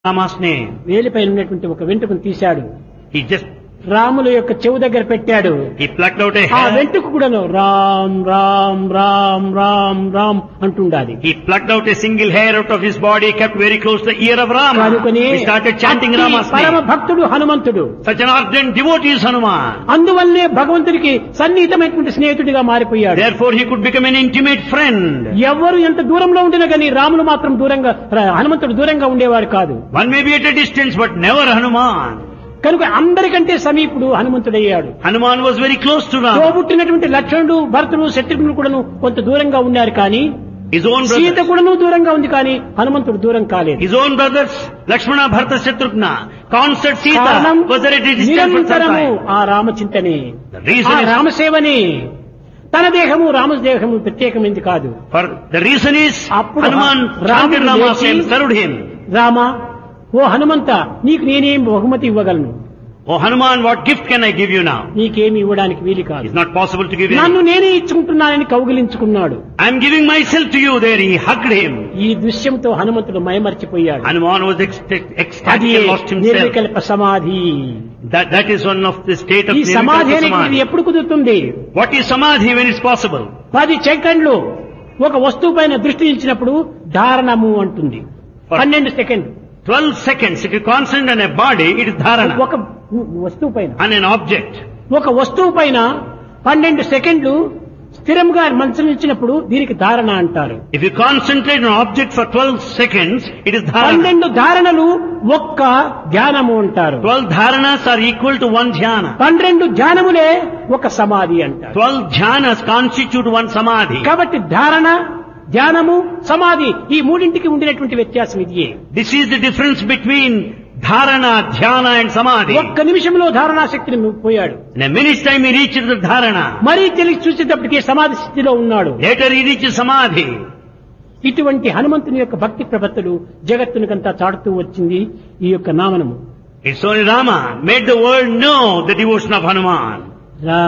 Rama's name. వేలిపైన ఉన్నటువంటి ఒక వెంట్రుకను తీశాడు He just, రాముల యొక్క చెవు దగ్గర పెట్టాడు he plucked out a ఆ hair. వెంట్రుక కూడాను Ram Ram Ram Ram Ram అంటుండాలి He plucked out a single hair out of his body, kept very close to the ear of Rama. కనుకనే He started chanting అట్టి Rama's పరమ name. భక్తుడు హనుమంతుడు Such an ardent devotee is Hanuman. అందువల్లనే భగవంతుడికి సన్నిహితమైనటువంటి స్నేహితుడిగా మారిపోయాడు Therefore he could become an intimate friend. ఎవరు ఎంత దూరంలో ఉండినా కానీ రాములు మాత్రం దూరంగా ర- హనుమంతుడు దూరంగా ఉండేవాడు కాదు One may be at a distance, but never Hanuman. కనుక అందరికంటే సమీపుడు హనుమంతుడయ్యాడు Hanuman was very close to Rama. తోబుట్టినటువంటి లక్ష్మణుడు భరతుడు శత్రుఘ్నుడు కూడాను కొంత దూరంగా ఉన్నారు కానీ His own సీత brothers, కూడాను దూరంగా ఉంది కానీ హనుమంతుడు దూరం కాలేదు his own brothers, Lakshmana, Bharata, Shatrughna, constant కారణం Sita was at a distance for some నిరంతరము time. ఆ రామచింతనే The reason ఆ is, రామసేవనే తన దేహము రామదేహము ప్రత్యేకమైంది కాదు for the reason is, అప్పుడు Hanuman రాముడు chanted Rama's లేచి- name, served him. రామ ఓ హనుమంత నీకు నేనేం బహుమతి ఇవ్వగలను Oh Hanuman, what gift can I give you now? నీకేమి ఇవ్వడానికి వీలు కాదు It's not possible to give నన్ను you. నేనే ఇచ్చుకుంటున్నానని కౌగిలించుకున్నాడు I'm giving myself to you there. He hugged him. ఈ దృశ్యంతో హనుమంతుడు మైమర్చిపోయాడు Hanuman was ecstatic, అది ecstatic and lost himself. నిర్వికల్ప సమాధి That, that is one of the state of ఈ సమాధి Nirvikalpa అనేటువంటిది Samadhi. ఎప్పుడు కుదురుతుంది What is Samadhi when it's possible? పది సెకండ్లు ఒక వస్తువు పైన దృష్టి నిలిచినప్పుడు ధారణము అంటుంది పన్నెండు second 12 seconds. If you concentrate on a body, it is dharana. ఒక వస్తువు పైన On an object. ఒక వస్తువు పైన పన్నెండు సెకండ్లు స్థిరంగా మనసు నిలిచినప్పుడు దీనికి ధారణ అంటారు If you concentrate on an object for 12 seconds, it is dharana. పన్నెండు ధారణలు ఒక్క ధ్యానము అంటారు 12 dharanas are equal to one dhyana. పన్నెండు ధ్యానములే ఒక సమాధి అంటారు 12 dhyanas constitute one samadhi. కాబట్టి ధారణ ధ్యానము సమాధి ఈ మూడింటికి ఉండినటువంటి వ్యత్యాసం ఇదియే This is the difference between dharana, dhyana and samadhi. ఒక్క నిమిషంలో ధారణా శక్తిని పోయాడు In a minute's time he reaches the dharana. మరీ తెలిసి చూసేటప్పటికి సమాధి స్థితిలో ఉన్నాడు Later he reaches samadhi. ఇటువంటి హనుమంతుని యొక్క భక్తి ప్రపత్తులు జగత్తునికంతా చాటుతూ వచ్చింది ఈ యొక్క నామనము It's only Rama made the world know the devotion of Hanuman. రా